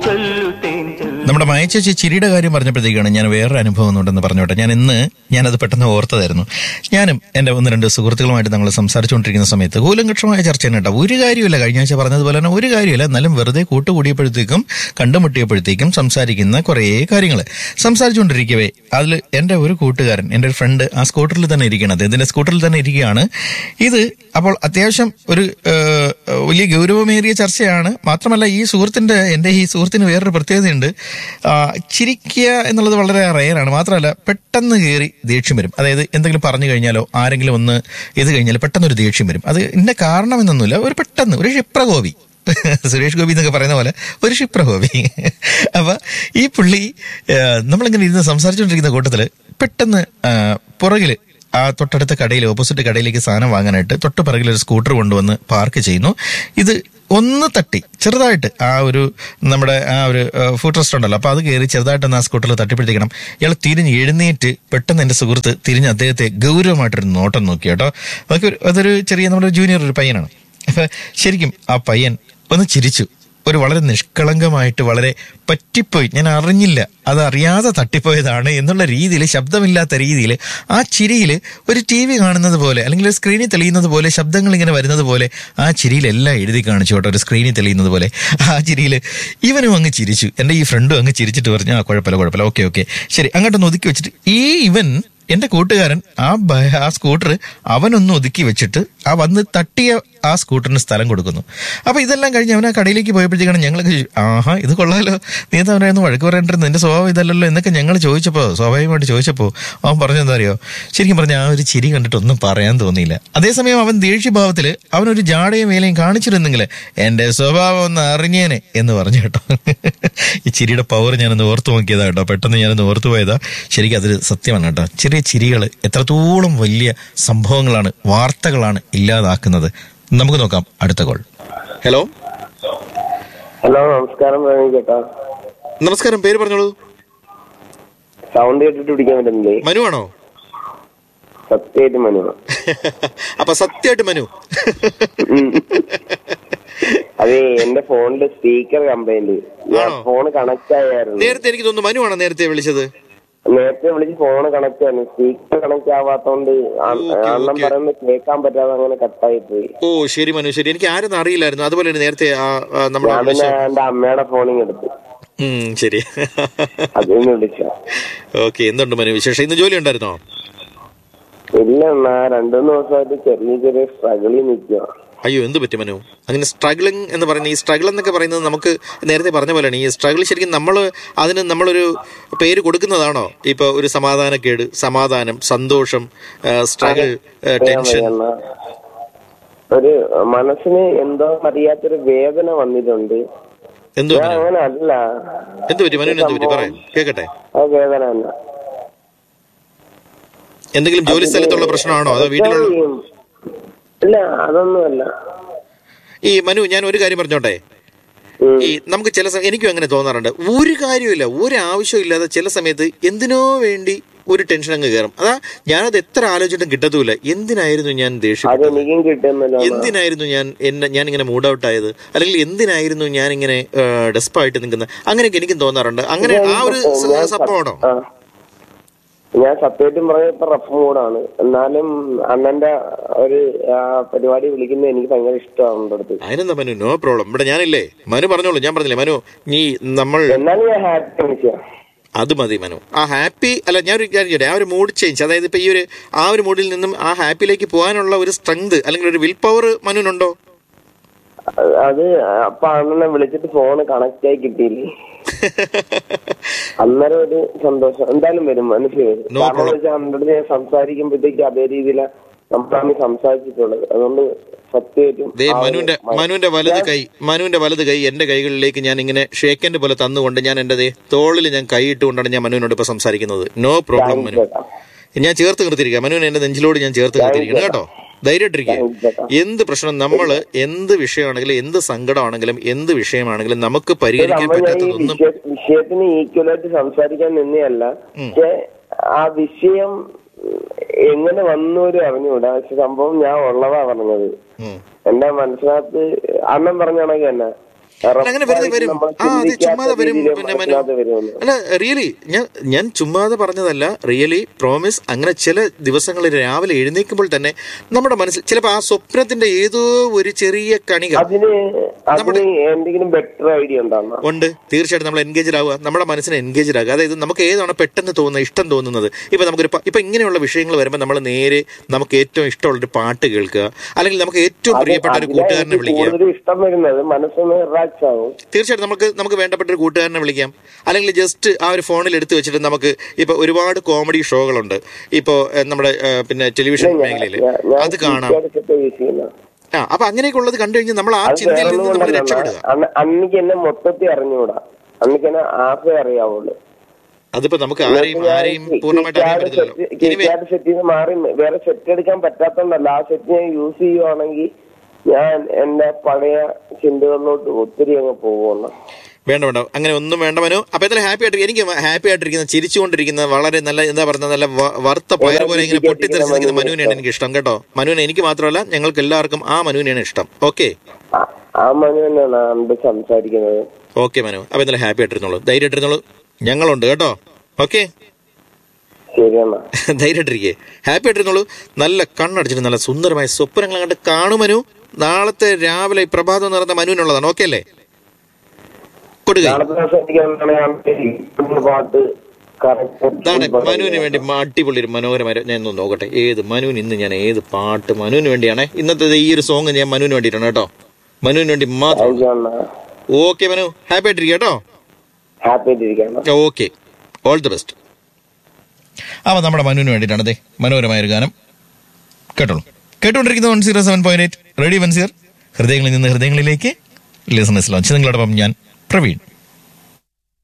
ചൊല്ലു തേൻ ചൊല്ലു നമ്മുടെ മായച്ചേച്ചി ചിരിയുടെ കാര്യം പറഞ്ഞപ്പോഴത്തേക്കാണ് ഞാൻ വേറൊരു അനുഭവം ഒന്നുണ്ടെന്ന് പറഞ്ഞോട്ടെ ഞാൻ ഇന്ന് ഞാനത് പെട്ടെന്ന് ഓർത്തതായിരുന്നു ഞാനും എന്റെ ഒന്ന് രണ്ട് സുഹൃത്തുക്കളുമായിട്ട് നമ്മൾ സംസാരിച്ചുകൊണ്ടിരിക്കുന്ന സമയത്ത് കൂലങ്കക്ഷമായ ചർച്ചയാണ് കേട്ടോ ഒരു കാര്യമില്ല കഴിഞ്ഞ ആഴ്ച പറഞ്ഞതുപോലെ തന്നെ ഒരു കാര്യമില്ല എന്നാലും വെറുതെ കൂട്ടുകൂടിയപ്പോഴത്തേക്കും കണ്ടുമുട്ടിയപ്പോഴത്തേക്കും സംസാരിക്കുന്ന കുറേ കാര്യങ്ങൾ സംസാരിച്ചുകൊണ്ടിരിക്കവേ അതിൽ എന്റെ ഒരു കൂട്ടുകാരൻ എന്റെ ഒരു ഫ്രണ്ട് ആ സ്കൂട്ടറിൽ തന്നെ ഇരിക്കണം അദ്ദേഹത്തിന്റെ സ്കൂട്ടറിൽ തന്നെ ഇരിക്കുകയാണ് ഇത് അപ്പോൾ അത്യാവശ്യം ഒരു ഏഹ്, വലിയ ഗൗരവമേറിയ ചർച്ചയാണ് മാത്രമല്ല ഈ സുഹൃത്തിന്റെ എന്റെ ഈ സുഹൃത്തിന് വേറൊരു പ്രത്യേകതയുണ്ട് ആ, ചിരിക്കുക എന്നുള്ളത് വളരെ റയറാണ് മാത്രമല്ല പെട്ടെന്ന് കയറി ദേഷ്യം വരും അതായത് എന്തെങ്കിലും പറഞ്ഞു കഴിഞ്ഞാലോ ആരെങ്കിലും ഒന്ന് ഇത് കഴിഞ്ഞാൽ പെട്ടെന്ന് ഒരു ദേഷ്യം വരും അത് ഇന്ന കാരണം എന്നൊന്നുമില്ല ഒരു പെട്ടെന്ന് ഒരു ക്ഷിപ്രകോപി സുരേഷ് ഗോപി എന്നൊക്കെ പറയുന്ന പോലെ ഒരു ക്ഷിപ്രകോപി അപ്പൊ ഈ പുള്ളി ആ, നമ്മളിങ്ങനെ ഇരുന്ന് സംസാരിച്ചുകൊണ്ടിരിക്കുന്ന കൂട്ടത്തില് പെട്ടെന്ന് ആ, പുറകില് ആ തൊട്ടടുത്ത കടയിൽ ഓപ്പോസിറ്റ് കടയിലേക്ക് സാധനം വാങ്ങാനായിട്ട് തൊട്ട് പിറകിൽ ഒരു സ്കൂട്ടർ കൊണ്ടുവന്ന് പാർക്ക് ചെയ്യുന്നു ഇത് ഒന്ന് തട്ടി ചെറുതായിട്ട് ആ ഒരു നമ്മുടെ ആ ഒരു ഫുഡ് റെസ്റ്റ് ഉണ്ടല്ലോ അപ്പൊ അത് കയറി ചെറുതായിട്ടൊന്ന് ആ സ്കൂട്ടറിൽ തട്ടിപ്പിടിക്കണം ഇയാൾ തിരിഞ്ഞ് എഴുന്നേറ്റ് പെട്ടെന്ന് എന്റെ സുഹൃത്ത് തിരിഞ്ഞ് അദ്ദേഹത്തെ ഗൗരവമായിട്ടൊരു നോട്ടം നോക്കി കേട്ടോ അതൊക്കെ ഒരു- അതൊരു ചെറിയ നമ്മുടെ ജൂനിയർ ഒരു പയ്യനാണ് അപ്പൊ ശരിക്കും ആ പയ്യൻ ഒന്ന് ചിരിച്ചു ഒരു വളരെ നിഷ്കളങ്കമായിട്ട് വളരെ പറ്റിപ്പോയി ഞാൻ അറിഞ്ഞില്ല അത് അറിയാതെ തട്ടിപ്പോയതാണ് എന്നുള്ള രീതിയിൽ ശബ്ദമില്ലാത്ത രീതിയിൽ ആ ചിരിയിൽ ഒരു ടി വി കാണുന്നത് പോലെ അല്ലെങ്കിൽ ഒരു സ്ക്രീനിൽ തെളിയുന്നത് പോലെ ശബ്ദങ്ങൾ ഇങ്ങനെ വരുന്നത് പോലെ ആ ചിരിയിലെല്ലാം എഴുതി കാണിച്ചു കേട്ടോ ഒരു സ്ക്രീനിൽ തെളിയുന്നത് പോലെ ആ ചിരിയിൽ ഇവനും അങ്ങ് ചിരിച്ചു എൻ്റെ ഈ ഫ്രണ്ടും അങ്ങ് ചിരിച്ചിട്ട് പറഞ്ഞു ആ കുഴപ്പമില്ല കുഴപ്പമില്ല ഓക്കെ ഓക്കെ ശരി അങ്ങോട്ടൊന്ന് ഒതുക്കി വെച്ചിട്ട് ഈ ഇവൻ എന്റെ കൂട്ടുകാരൻ ആ ബ- ആ സ്കൂട്ടർ അവനൊന്ന് ഒതുക്കി വെച്ചിട്ട് ആ വന്ന് തട്ടിയ ആ സ്കൂട്ടറിന് സ്ഥലം കൊടുക്കുന്നു അപ്പൊ ഇതെല്ലാം കഴിഞ്ഞ് അവൻ ആ കടയിലേക്ക് പോയപ്പോഴത്തേക്കാണ് ഞങ്ങളൊക്കെ ചോദിച്ചു, ആഹാ ഇത് കൊള്ളാലോ നീ എന്താ അവനായിരുന്നു വഴക്ക് പറയേണ്ടിരുന്നത് നിന്റെ സ്വഭാവം ഇതല്ലല്ലോ എന്നൊക്കെ ഞങ്ങൾ ചോദിച്ചപ്പോ സ്വാഭാവികമായിട്ട് ചോദിച്ചപ്പോ അവൻ പറഞ്ഞെന്താ അറിയോ ശരിക്കും പറഞ്ഞ ആ ഒരു ചിരി കണ്ടിട്ട് ഒന്നും പറയാൻ തോന്നിയില്ല അതേസമയം അവൻ ദേഷ്യഭാവത്തില് അവനൊരു ജാടയും വേലയും കാണിച്ചിരുന്നെങ്കിൽ എന്റെ സ്വഭാവം ഒന്ന് അറിഞ്ഞേനെ എന്ന് പറഞ്ഞു കേട്ടോ ഈ ചിരിയുടെ പവർ ഞാനൊന്ന് ഓർത്തു നോക്കിയതാ കേട്ടോ പെട്ടെന്ന് ഞാനൊന്ന് ഓർത്തു പോയതാ ശരിക്കും അതൊരു സത്യമാണ് കേട്ടോ ചെറിയ ചിരികൾ എത്രത്തോളം വലിയ സംഭവങ്ങളാണ് വാർത്തകളാണ് ഇല്ലാതാക്കുന്നത് നമുക്ക് നോക്കാം അടുത്ത കോൾ ഹലോ ഹലോ നമസ്കാരം പ്രവീൺ ചേട്ടാ നമസ്കാരം പേര് പറഞ്ഞോളൂ സൗണ്ട് കേട്ടിട്ട് പിടിക്കാൻ പറ്റുന്നില്ലേ മനു ആണോ സത്യമായിട്ട് മനു അപ്പൊ സത്യമായിട്ട് മനു അതെ എന്റെ ഫോണിന്റെ സ്പീക്കർ കംപ്ലൈന്റ് ഞാൻ ആണോ? ഫോൺ കണക്ട് ആയായിരുന്നു നേരത്തെ എനിക്ക് തോന്നുന്നു മനു ആണോ നേരത്തെ വിളിച്ചത് നേരത്തെ വിളിച്ച് ഫോൺ കണക്ട് ആയിരുന്നു സ്പീക്കർ കണക്ട് ആവാത്തോണ്ട് ആ- ഓക്കേ, അണ്ണം ഓക്കേ. പറയുന്നത് കേൾക്കാൻ പറ്റാതെ അങ്ങനെ കട്ടായി പോയി ഓ ശരി മനു ശരി എനിക്ക് ആരും അറിയില്ലായിരുന്നു അതുപോലെ തന്നെ നേരത്തെ ആ, ആ, നമ്മുടെ ഞാൻ വിളിച്ച പിന്നെ എന്റെ അമ്മയുടെ ഫോണിങ് എടുത്തു ഉം, ശരി അതിന്ന് വിളിച്ച ഓക്കെ എന്തുണ്ട് മനു വിശേഷം ഇന്ന് ജോലി ഉണ്ടായിരുന്നോ ഇല്ല എന്നാ രണ്ടുമൂന്ന് ദിവസമായിട്ട് ചെറിയ ചെറിയ സ്ട്രഗിളിൽ നിൽക്കുക അയ്യോ എന്ത് പറ്റി മനു അങ്ങനെ സ്ട്രഗ്ലിംഗ് എന്ന് പറയുന്നത് ഈ സ്ട്രഗിൾ എന്നൊക്കെ പറയുന്നത് നമുക്ക് നേരത്തെ പറഞ്ഞ പോലെയാണ് ഈ സ്ട്രഗിൾ ശരിക്കും നമ്മൾ അതിന് നമ്മളൊരു പേര് കൊടുക്കുന്നതാണോ ഇപ്പൊ ഒരു സമാധാനക്കേട് സമാധാനം സന്തോഷം സ്ട്രഗിൾ ടെൻഷൻ ഒരു മനസ്സിന് എന്തോ അറിയാത്തൊരു വേദന വന്നിട്ടുണ്ട് എന്തോ ഞാൻ മനു അങ്ങനെ അല്ല എന്ത് പറ്റി മനുവിന് എന്ത് പറ്റി പറയാം കേക്കട്ടെ ആ വേദന തന്നെ എന്തെങ്കിലും ജോലി സ്ഥലത്തുള്ള പ്രശ്നമാണോ അതോ വീട്ടിലുള്ള ഇല്ല അതൊന്നുമല്ല ഈ മനു ഞാൻ ഒരു കാര്യം പറഞ്ഞോട്ടെ ഉം. ഈ നമുക്ക് ചില സമയം എനിക്കും അങ്ങനെ തോന്നാറുണ്ട് ഒരു കാര്യമില്ല ഒരു ആവശ്യമില്ലാതെ ചില സമയത്ത് എന്തിനോ വേണ്ടി ഒരു ടെൻഷൻ അങ്ങ് കയറും അതാ ഞാനത് എത്ര ആലോചിച്ചിട്ടും കിട്ടത്തുമില്ല എന്തിനായിരുന്നു ഞാൻ ദേഷ്യപ്പെട്ടത് അതെനിക്കും കിട്ടുന്നല്ലോ എന്തിനായിരുന്നു ഞാൻ എന്നെ ഞാൻ ഇങ്ങനെ മൂഡ് ഔട്ട് ആയത് അല്ലെങ്കിൽ എന്തിനായിരുന്നു ഞാൻ ഇങ്ങനെ ഡെസ്പായിട്ട് നിൽക്കുന്നത് അങ്ങനെയൊക്കെ എനിക്കും തോന്നാറുണ്ട് അങ്ങനെ ആ ഒരു സ- സംഭവമാണോ ആ. ഞാൻ സത്യമായിട്ടും പറഞ്ഞ ഇപ്പൊ റഫ് മൂഡാണ് എന്നാലും അണ്ണന്റെ ഒരു ആ, പരിപാടി വിളിക്കുന്നത് എനിക്ക് ഭയങ്കര ഇഷ്ടമാണ് എൻ്റെ അടുത്ത് അതിനെന്താ മനു നോ പ്രോബ്ലം ഇവിടെ ഞാനില്ലേ മനു പറഞ്ഞോളൂ ഞാൻ പറഞ്ഞില്ലേ മനു നീ നമ്മൾ എന്നാലും ഞാൻ ഹാപ്പി മനുഷ്യ അത് മതി മനു ആ ഹാപ്പി അല്ല ഞാൻ ഒരു കാര്യം ചോദിക്കട്ടെ, ആ ഒരു മൂഡ് ചേഞ്ച് അതായത് ഇപ്പൊ ഈ ഒരു ആ ഒരു മൂഡിൽ നിന്നും ആ ഹാപ്പിയിലേക്ക് പോകാനുള്ള ഒരു സ്ട്രെങ്ത് അല്ലെങ്കിൽ ഒരു വിൽ പവർ മനുവിനുണ്ടോ അത് അപ്പൊ അണ്ണനെ വിളിച്ചിട്ട് ഫോണ് കണക്ട് ആയി കിട്ടിയില്ലേ അന്നേരം ഒരു സന്തോഷം എന്തായാലും വരും മനസ്സിൽ വരും No കാരണം problem. വെച്ചാൽ അണ്ണൻ്റെ അടുത്ത് ഞാൻ സംസാരിക്കുമ്പോഴത്തേക്ക് അതേ രീതിയിൽ നമ്മളാണ് സംസാരിച്ചിട്ടുള്ളത് അതുകൊണ്ട് സത്യമായിട്ടും ദേ ആ ഒരു മനുവിന്റെ മ- മനുവിന്റെ വലത് ഞാൻ- കൈ മനുവിന്റെ വലത് കൈ എന്റെ കൈകളിലേക്ക് ഞാൻ ഇങ്ങനെ ഷേക്കൻഡ് പോലെ തന്നുകൊണ്ട് ഞാൻ എന്റെ ദേ തോളിൽ ഞാൻ കൈ ഇട്ടുകൊണ്ടാണ് ഞാൻ മനുവിനോട് ഇപ്പൊ സംസാരിക്കുന്നത് നോ പ്രോബ്ലം Thanks മനു ചേട്ടാ. ഞാൻ ചേർത്ത് നിർത്തിയിരിക്കുക മനുവിനെ എന്റെ നെഞ്ചിലോട് ഞാൻ ചേർത്ത് നിർത്തിയിരിക്കണം കേട്ടോ ധൈര്യമായിട്ടിരിക്കുക Thanks ചേട്ടാ. എന്ത് പ്രശ്നം നമ്മൾ എന്ത് വിഷയമാണെങ്കിലും എന്ത് സങ്കടമാണെങ്കിലും എന്ത് വിഷയമാണെങ്കിലും നമുക്ക് പരിഹരിക്കാൻ നമ്മൾ ഞാൻ ഈ പറ്റാത്തതൊന്നും വിഷയ- വിഷയത്തിന് ഈക്വലായിട്ട് സംസാരിക്കാൻ നിന്നെയല്ല പക്ഷെ ആ വിഷയം എങ്ങനെ വന്നൂരും അറിഞ്ഞൂടാ പക്ഷെ സംഭവം ഞാൻ ഉള്ളതാ പറഞ്ഞത് ഉം. എന്റെ മനസ്സിനകത്ത് അണ്ണൻ പറഞ്ഞ കണക്ക് തന്നെ അല്ല, അങ്ങനെ വെറുതെ വരും നമ്മൾ ആ അതെ ചിന്തിക്കാത്ത ചുമ്മാതെ വരും രീതിയിൽ പിന്നെ മനു മനസ്സിനകത്ത് വരുമെന്ന്. അല്ല റിയലി ഞാൻ ഞാൻ ചുമ്മാതെ പറഞ്ഞതല്ല റിയലി പ്രോമിസ് അങ്ങനെ ചില ദിവസങ്ങളിൽ രാവിലെ എഴുന്നേൽക്കുമ്പോൾ തന്നെ നമ്മുടെ മനസ്സിൽ ചിലപ്പോൾ ആ സ്വപ്നത്തിന്റെ ഏതോ ഒരു ചെറിയ കണിക അതിന് അതിന് എന്തെങ്കിലും ബെറ്റർ ഐഡിയ ഉണ്ടാകുന്ന ഉണ്ട് തീർച്ചയായിട്ടും നമ്മൾ എൻഗേജഡ് ആവുക നമ്മുടെ മനസ്സിന് എൻഗേജഡ് ആകുക അതായത് നമുക്ക് ഏതാണ് പെട്ടെന്ന് തോന്നുന്നത് ഇഷ്ടം തോന്നുന്നത് ഇപ്പൊ നമുക്കൊരു പ- ഇപ്പൊ ഇങ്ങനെയുള്ള വിഷയങ്ങൾ വരുമ്പോൾ നമ്മൾ നേരെ നമുക്ക് ഏറ്റവും ഇഷ്ടമുള്ള ഒരു പാട്ട് കേൾക്കുക അല്ലെങ്കിൽ നമുക്ക് ഏറ്റവും പ്രിയപ്പെട്ട ഒരു കൂട്ടുകാരനെ വിളിക്കുക കൂടുതൽ ഇഷ്ടം വരുന്നത് മനസ്സൊന്ന് റിലാക്സ് ആവും തീർച്ചയായിട്ടും നമുക്ക് നമുക്ക് വേണ്ടപ്പെട്ട ഒരു കൂട്ടുകാരനെ വിളിക്കാം അല്ലെങ്കിൽ ജസ്റ്റ് ആ ഒരു ഫോണിൽ എടുത്തു വെച്ചിട്ട് നമുക്ക് ഇപ്പൊ ഒരുപാട് കോമഡി ഷോകളുണ്ട് ഇപ്പോ ഏഹ്, നമ്മുടെ ഏഹ്, പിന്നെ ടെലിവിഷൻ മേഖലയിൽ ഞാൻ- ഞാൻ അത് കാണാം സെറ്റ് യൂസ് ചെയ്യുന്ന ആ അപ്പൊ അങ്ങനെയൊക്കെ ഉള്ളത് കണ്ടു കഴിഞ്ഞാൽ നമ്മൾ ആ അത് ചിന്തയിൽ വേറെ നിന്ന് നമ്മൾ രക്ഷപ്പെടുക അന്ന് അന്നിക്ക് എന്നെ മൊത്തത്തിൽ അറിഞ്ഞുകൂടാ അന്നിക്ക് എന്നെ ആപ്പേ അറിയാവുള്ളൂ അതിപ്പോ നമുക്ക് ആരെയും ആരെയും പൂർണ്ണമായിട്ട് അറിയാൻ പറ്റില്ലല്ലോ എനിവേ സെറ്റ് ചെയ്ത് മാറി വേറെ സെറ്റ് എടുക്കാൻ പറ്റാത്തോണ്ടല്ല ആ സെറ്റ് ഞാൻ യൂസ് ചെയ്യുവാണെങ്കിൽ ഞാൻ എന്റെ പഴയ ചിന്തകളിലോട്ട് ഒത്തിരി അങ്ങ് പോകുന്നു വേണ്ട വേണ്ട അങ്ങനെ ഒന്നും വേണ്ട മനു അപ്പൊ എന്തായാലും ഹാപ്പി ആയിട്ട് എനിക്ക് ഹാപ്പി ആയിട്ടിരിക്കുന്ന ചിരിച്ചുകൊണ്ടിരിക്കുന്ന വളരെ നല്ല എന്താ പറയുക നല്ല വ- വറുത്ത പയർ പോലെ ഇങ്ങനെ പൊട്ടിത്തെറിച്ചിരിക്കുന്ന മനുവിനെയാണ് എനിക്ക് ഇഷ്ടം കേട്ടോ മനുവിനെ എനിക്ക് മാത്രമല്ല ഞങ്ങൾക്ക് എല്ലാവർക്കും ആ മനുവിനെയാണ് ഇഷ്ടം ഓക്കെ ആ- ആ മനു തന്നെയാണ് അണ്ട് സംസാരിക്കുന്നത് ഓക്കെ മനു അപ്പൊ എന്തായാലും ഹാപ്പി ആയിട്ടിരുന്നോളൂ ധൈര്യമായിട്ടിരുന്നോളൂ ഞങ്ങളുണ്ട് കേട്ടോ ഓക്കെ ശരിയെന്നാ ധൈര്യമായിട്ടിരിക്കേ ഹാപ്പി ആയിട്ടിരുന്നോളൂ നല്ല കണ്ണടച്ചിട്ട് നല്ല സുന്ദരമായ സ്വപ്നങ്ങൾ കണ്ട് കാണു മനു നാളത്തെ രാവിലെ ഈ പ്രഭാതം എന്ന് പറയുന്ന മനുവിനുള്ളതാണ് ഓക്കെ അല്ലേ കൊടുക്കുക നാളത്തെ ദിവസം എനിക്ക് എന്താണ് ഞാൻ ഈ പാട്ട് ഇതാണ് മനുവിന് കറക്റ്റ് വേണ്ടി മ- അടിപൊളി ഒരു മനോഹരമായ ഞാൻ ഒന്ന് നോക്കട്ടെ ഏത് മനുവിന് ഇന്ന് ഞാൻ ഏത് പാട്ട് മനുവിന് വേണ്ടിയാണേ ഇന്നത്തെ ഈ ഒരു സോങ് ഞാൻ മനുവിന് വേണ്ടിയിട്ടാണ് കേട്ടോ മനുവിന് വേണ്ടി മാത്രം ഓക്കെ മനു ഹാപ്പി ആയിട്ടിരിക്കുക കേട്ടോ ഹാപ്പി ആയിട്ടിരിക്കണം ഓക്കെ ഓൾ ദി ബെസ്റ്റ് അപ്പോൾ നമ്മുടെ മനുവിന് വേണ്ടിയിട്ടാണ് അതെ മനോഹരമായ ഒരു ഗാനം കേട്ടോളൂ കേട്ടുകൊണ്ടിരിക്കുന്നത് one zero seven point eight radio one സീർ ഹൃദയങ്ങളിൽ നിന്ന് ഹൃദയങ്ങളിലേക്ക് ലിസണേഴ്സ് ലോഞ്ച് നിങ്ങളോടൊപ്പം ഞാൻ പ്രവീൺ